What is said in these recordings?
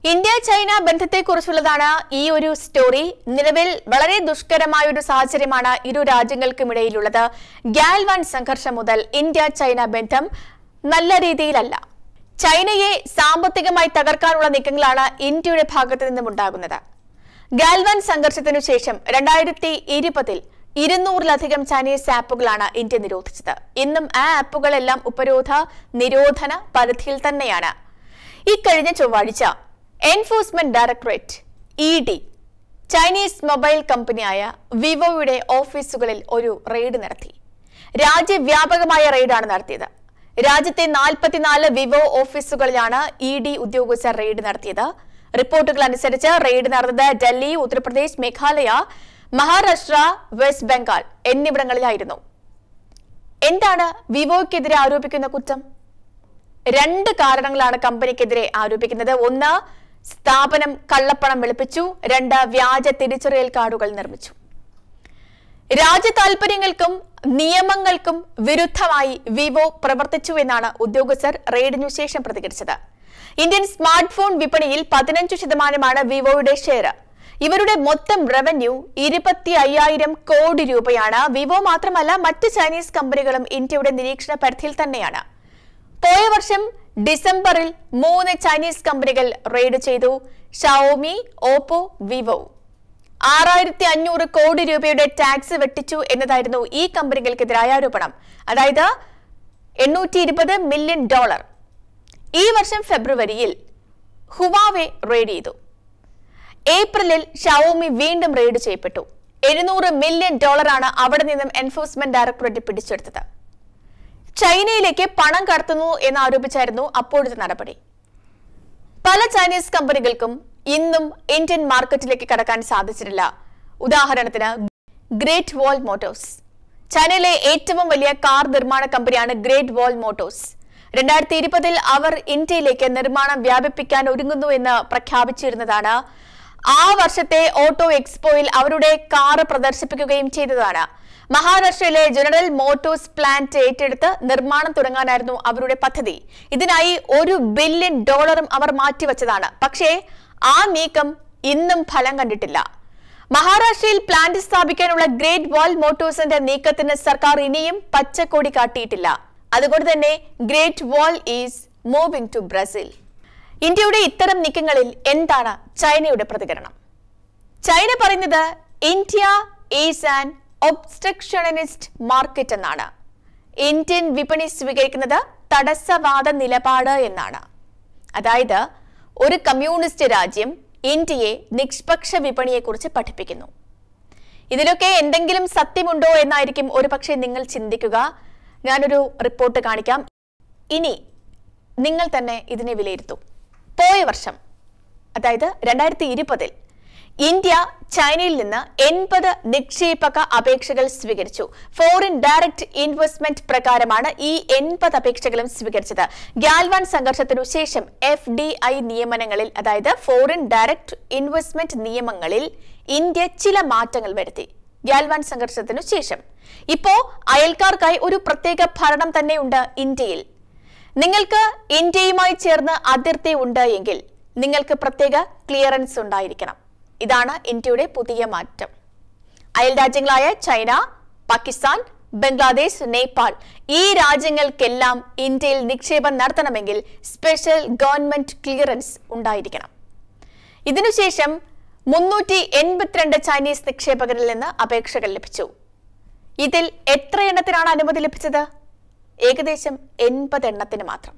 India China ബന്ധത്തെക്കുറിച്ചുള്ളതാണ് ഈ ഒരു story നിലവിൽ വളരെ ദുഷ്കരമായ ഒരു സാഹചര്യമാണ് ഇരു രാജ്യങ്ങൾക്കുമിടയിലുള്ളത് ഗാൽവാൻ സംഘർഷം മുതൽ ഇന്ത്യ ചൈന ബന്ധം നല്ല രീതിയിലല്ല ചൈനയെ സാമ്പത്തികമായി തകർക്കാനുള്ള നീക്കങ്ങളാണ് ഇന്ത്യയുടെ ഭാഗത്തു നിന്നും ഉണ്ടാകുന്നത് ഗാൽവാൻ സംഘർഷത്തിനു ശേഷം രണ്ടായിരത്തി ഇരുപതിൽ ഇരുന്നൂറിലധികം ചൈനീസ് ആപ്പുകളാണ് ഇന്ത്യ നിരോധിച്ചത് ഇന്നും ആ ആപ്പുകളെല്ലാം ഉപരോധ നിരോധന പരിധിയിൽ തന്നെയാണ് ഇക്കഴിഞ്ഞ ചൊവ്വാഴ്ച enforcement directorate E D Chinese mobile കമ്പനിയായ വിവോയുടെ ഓഫീസുകളിൽ ഒരു റെയ്ഡ് നടത്തി രാജ്യവ്യാപകമായ റെയ്ഡാണ് നടത്തിയത് രാജ്യത്തെ നാൽപ്പത്തിനാല് വിവോ ഓഫീസുകളിലാണ് ഇ ഡി ഉദ്യോഗസ്ഥർ റെയ്ഡ് നടത്തിയത് റിപ്പോർട്ടുകൾ അനുസരിച്ച് റെയ്ഡ് നടന്നത് ഡൽഹി ഉത്തർപ്രദേശ് മേഘാലയ മഹാരാഷ്ട്ര വെസ്റ്റ് ബംഗാൾ എന്നിവിടങ്ങളിലായിരുന്നു എന്താണ് വിവോയ്ക്കെതിരെ ആരോപിക്കുന്ന കുറ്റം രണ്ട് കാരണങ്ങളാണ് കമ്പനിക്കെതിരെ ആരോപിക്കുന്നത് ഒന്ന് സ്ഥാപനം കള്ളപ്പണം വെളുപ്പിച്ചു രണ്ട് വ്യാജ തിരിച്ചറിയൽ കാർഡുകൾ നിർമ്മിച്ചു രാജ്യ താൽപര്യങ്ങൾക്കും നിയമങ്ങൾക്കും വിരുദ്ധമായി വിവോ പ്രവർത്തിച്ചു എന്നാണ് ഉദ്യോഗസ്ഥർ റെയ്ഡിനു ശേഷം പ്രതികരിച്ചത് ഇന്ത്യൻ സ്മാർട്ട് ഫോൺ വിപണിയിൽ പതിനഞ്ച് ശതമാനമാണ് വിവോയുടെ ഷെയർ ഇവരുടെ മൊത്തം റവന്യൂ ഇരുപത്തി അയ്യായിരം കോടി രൂപയാണ് വിവോ മാത്രമല്ല മറ്റ് ചൈനീസ് കമ്പനികളും ഇന്ത്യയുടെ നിരീക്ഷണ പരിധിയിൽ തന്നെയാണ് പോയ വർഷം ഡിസംബറിൽ മൂന്ന് ചൈനീസ് കമ്പനികൾ റെയ്ഡ് ചെയ്തു ഷാവോമി ഓപ്പോ വിവോ ആറായിരത്തി അഞ്ഞൂറ് കോടി രൂപയുടെ ടാക്സ് വെട്ടിച്ചു എന്നതായിരുന്നു ഈ കമ്പനികൾക്കെതിരായ ആരോപണം അതായത് എണ്ണൂറ്റി ഇരുപത് മില്യൺ ഡോളർ ഈ വർഷം ഫെബ്രുവരിയിൽ ഹുവാവെ റെയ്ഡ് ചെയ്തു ഏപ്രിലിൽ ഷവോമി വീണ്ടും റെയ്ഡ് ചെയ്യപ്പെട്ടു എഴുന്നൂറ് മില്യൺ ഡോളറാണ് അവിടെ നിന്നും എൻഫോഴ്സ്മെന്റ് ഡയറക്ടറേറ്റ് പിടിച്ചെടുത്തത് ചൈനയിലേക്ക് പണം കടത്തുന്നു എന്ന് ആരോപിച്ചായിരുന്നു അപ്പോഴത്തെ നടപടി പല ചൈനീസ് കമ്പനികൾക്കും ഇന്നും ഇന്ത്യൻ മാർക്കറ്റിലേക്ക് കടക്കാൻ സാധിച്ചിട്ടില്ല ഉദാഹരണത്തിന് ഗ്രേറ്റ് വാൾ മോട്ടോഴ്സ് ചൈനയിലെ ഏറ്റവും വലിയ കാർ നിർമ്മാണ കമ്പനിയാണ് ഗ്രേറ്റ് വാൾ മോട്ടോഴ്സ് രണ്ടായിരത്തി ഇരുപതിൽ അവർ ഇന്ത്യയിലേക്ക് നിർമ്മാണം വ്യാപിപ്പിക്കാൻ ഒരുങ്ങുന്നു എന്ന് പ്രഖ്യാപിച്ചിരുന്നതാണ് ആ വർഷത്തെ ഓട്ടോ എക്സ്പോയിൽ അവരുടെ കാർ പ്രദർശിപ്പിക്കുകയും ചെയ്തതാണ് മഹാരാഷ്ട്രയിലെ ജനറൽ മോട്ടോഴ്സ് പ്ലാന്റ് ഏറ്റെടുത്ത് നിർമ്മാണം തുടങ്ങാനായിരുന്നു അവരുടെ പദ്ധതി ഇതിനായി ഒരു ബില്യൺ ഡോളറും അവർ മാറ്റിവെച്ചതാണ് പക്ഷേ ആ നീക്കം ഇന്നും ഫലം കണ്ടിട്ടില്ല മഹാരാഷ്ട്രയിൽ പ്ലാന്റ് സ്ഥാപിക്കാനുള്ള ഗ്രേറ്റ് വാൾ മോട്ടോഴ്സിന്റെ നീക്കത്തിന് സർക്കാർ ഇനിയും പച്ചക്കൊടി കാട്ടിയിട്ടില്ല അതുകൊണ്ട് തന്നെ great wall is moving to Brazil ഇന്ത്യയുടെ ഇത്തരം നീക്കങ്ങളിൽ എന്താണ് ചൈനയുടെ പ്രതികരണം ചൈന പറയുന്നത് India is an obstructionist market എന്നാണ് ഇന്ത്യൻ വിപണി സ്വീകരിക്കുന്നത് തടസ്സവാദ നിലപാട് എന്നാണ് അതായത് ഒരു കമ്മ്യൂണിസ്റ്റ് രാജ്യം ഇന്ത്യയെ നിഷ്പക്ഷ വിപണിയെക്കുറിച്ച് പഠിപ്പിക്കുന്നു ഇതിലൊക്കെ എന്തെങ്കിലും സത്യമുണ്ടോ എന്നായിരിക്കും ഒരുപക്ഷെ നിങ്ങൾ ചിന്തിക്കുക ഞാനൊരു റിപ്പോർട്ട് കാണിക്കാം ഇനി നിങ്ങൾ തന്നെ ഇതിനെ വിലയിരുത്തൂ പോയ വർഷം അതായത് രണ്ടായിരത്തി ഇരുപതിൽ ഇന്ത്യ ചൈനയിൽ നിന്ന് എൺപത് നിക്ഷേപക അപേക്ഷകൾ സ്വീകരിച്ചു ഫോറിൻ ഡയറക്ട് ഇൻവെസ്റ്റ്മെന്റ് പ്രകാരമാണ് ഈ എൺപത് അപേക്ഷകളും സ്വീകരിച്ചത് ഗാൽവാൻ സംഘർഷത്തിനു ശേഷം എഫ് ഡി ഐ നിയമനങ്ങളിൽ അതായത് ഫോറിൻ ഡയറക്ട് ഇൻവെസ്റ്റ്മെന്റ് നിയമങ്ങളിൽ ഇന്ത്യ ചില മാറ്റങ്ങൾ വരുത്തി ഗാൽവാൻ സംഘർഷത്തിനു ശേഷം ഇപ്പോ അയൽക്കാർക്കായി ഒരു പ്രത്യേക ഭരണം തന്നെയുണ്ട് ഇന്ത്യയിൽ നിങ്ങൾക്ക് ഇന്ത്യയുമായി ചേർന്ന് അതിർത്തി ഉണ്ട് എങ്കിൽ നിങ്ങൾക്ക് പ്രത്യേക ക്ലിയറൻസ് ഉണ്ടായിരിക്കണം ഇതാണ് ഇന്ത്യയുടെ പുതിയ മാറ്റം അയൽ രാജ്യങ്ങളായ ചൈന പാകിസ്ഥാൻ ബംഗ്ലാദേശ് നേപ്പാൾ ഈ രാജ്യങ്ങൾക്കെല്ലാം ഇന്ത്യയിൽ നിക്ഷേപം നടത്തണമെങ്കിൽ സ്പെഷ്യൽ ഗവൺമെന്റ് ക്ലിയറൻസ് ഉണ്ടായിരിക്കണം ഇതിനുശേഷം മുന്നൂറ്റി എൺപത്തിരണ്ട് ചൈനീസ് നിക്ഷേപകരിൽ നിന്ന് അപേക്ഷകൾ ലഭിച്ചു ഇതിൽ എത്ര എണ്ണത്തിനാണ് അനുമതി ലഭിച്ചത് ഏകദേശം എൺപത് എണ്ണത്തിന് മാത്രം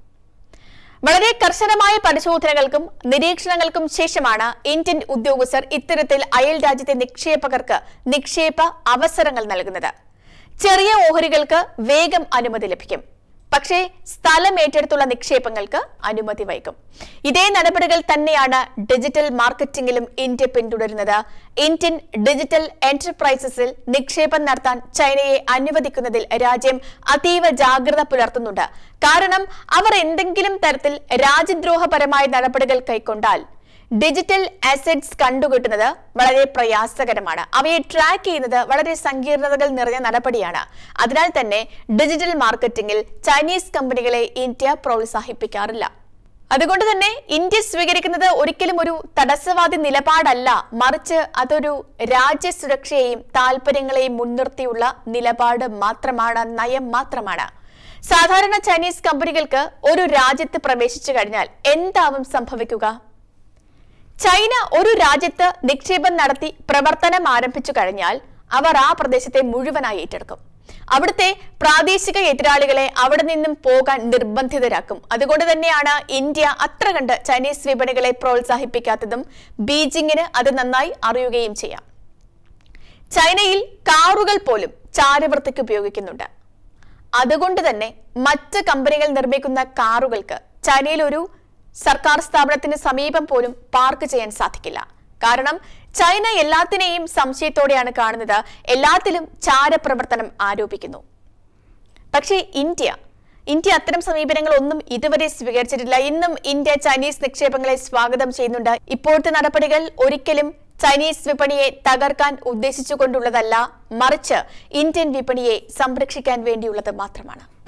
വളരെ കർശനമായ പരിശോധനകൾക്കും നിരീക്ഷണങ്ങൾക്കും ശേഷമാണ് ഇന്ത്യൻ ഉദ്യോഗസ്ഥർ ഇത്തരത്തിൽ അയൽ രാജ്യത്തെ നിക്ഷേപകർക്ക് നിക്ഷേപ അവസരങ്ങൾ നൽകുന്നത് ചെറിയ ഓഹരികൾക്ക് വേഗം അനുമതി ലഭിക്കും പക്ഷേ സ്ഥലം ഏറ്റെടുത്തുള്ള നിക്ഷേപങ്ങൾക്ക് അനുമതി വൈകും ഇതേ നടപടികൾ തന്നെയാണ് ഡിജിറ്റൽ മാർക്കറ്റിംഗിലും ഇന്ത്യ പിന്തുടരുന്നത് ഇന്ത്യൻ ഡിജിറ്റൽ എന്റർപ്രൈസസിൽ നിക്ഷേപം നടത്താൻ ചൈനയെ അനുവദിക്കുന്നതിൽ രാജ്യം അതീവ ജാഗ്രത പുലർത്തുന്നുണ്ട് കാരണം അവർ എന്തെങ്കിലും തരത്തിൽ രാജ്യദ്രോഹപരമായ നടപടികൾ കൈക്കൊണ്ടാൽ ഡിജിറ്റൽ അസറ്റ്സ് കണ്ടുകിട്ടുന്നത് വളരെ പ്രയാസകരമാണ് അവയെ ട്രാക്ക് ചെയ്യുന്നത് വളരെ സങ്കീർണതകൾ നിറഞ്ഞ നടപടിയാണ് അതിനാൽ തന്നെ ഡിജിറ്റൽ മാർക്കറ്റിംഗിൽ ചൈനീസ് കമ്പനികളെ ഇന്ത്യ പ്രോത്സാഹിപ്പിക്കാറില്ല അതുകൊണ്ട് തന്നെ ഇന്ത്യ സ്വീകരിക്കുന്നത് ഒരിക്കലും ഒരു തടസ്സവാദി നിലപാടല്ല മറിച്ച് അതൊരു രാജ്യസുരക്ഷയെയും താല്പര്യങ്ങളെയും മുൻനിർത്തിയുള്ള നിലപാട് മാത്രമാണ് നയം മാത്രമാണ് സാധാരണ ചൈനീസ് കമ്പനികൾക്ക് ഒരു രാജ്യത്ത് പ്രവേശിച്ചു കഴിഞ്ഞാൽ എന്താവും സംഭവിക്കുക ചൈന ഒരു രാജ്യത്ത് നിക്ഷേപം നടത്തി പ്രവർത്തനം ആരംഭിച്ചു കഴിഞ്ഞാൽ അവർ ആ പ്രദേശത്തെ മുഴുവനായി ഏറ്റെടുക്കും അവിടുത്തെ പ്രാദേശിക എതിരാളികളെ അവിടെ നിന്നും പോകാൻ നിർബന്ധിതരാക്കും അതുകൊണ്ട് തന്നെയാണ് ഇന്ത്യ അത്ര കണ്ട് ചൈനീസ് വിപണികളെ പ്രോത്സാഹിപ്പിക്കാത്തതും ബീജിംഗിന് അത് നന്നായി അറിയുകയും ചെയ്യാം ചൈനയിൽ കാറുകൾ പോലും ചാരവൃത്തിക്ക് ഉപയോഗിക്കുന്നുണ്ട് അതുകൊണ്ട് തന്നെ മറ്റ് കമ്പനികൾ നിർമ്മിക്കുന്ന കാറുകൾക്ക് ചൈനയിൽ ഒരു സർക്കാർ സ്ഥാപനത്തിന് സമീപം പോലും പാർക്ക് ചെയ്യാൻ സാധിക്കില്ല കാരണം ചൈന എല്ലാത്തിനെയും സംശയത്തോടെയാണ് കാണുന്നത് എല്ലാത്തിലും ചാരപ്രവർത്തനം ആരോപിക്കുന്നു പക്ഷേ ഇന്ത്യ ഇന്ത്യ അത്തരം സമീപനങ്ങൾ ഒന്നും ഇതുവരെ സ്വീകരിച്ചിട്ടില്ല ഇന്നും ഇന്ത്യ ചൈനീസ് നിക്ഷേപങ്ങളെ സ്വാഗതം ചെയ്യുന്നുണ്ട് ഇപ്പോഴത്തെ നടപടികൾ ഒരിക്കലും ചൈനീസ് വിപണിയെ തകർക്കാൻ ഉദ്ദേശിച്ചുകൊണ്ടുള്ളതല്ല മറിച്ച് ഇന്ത്യൻ വിപണിയെ സംരക്ഷിക്കാൻ വേണ്ടിയുള്ളത് മാത്രമാണ്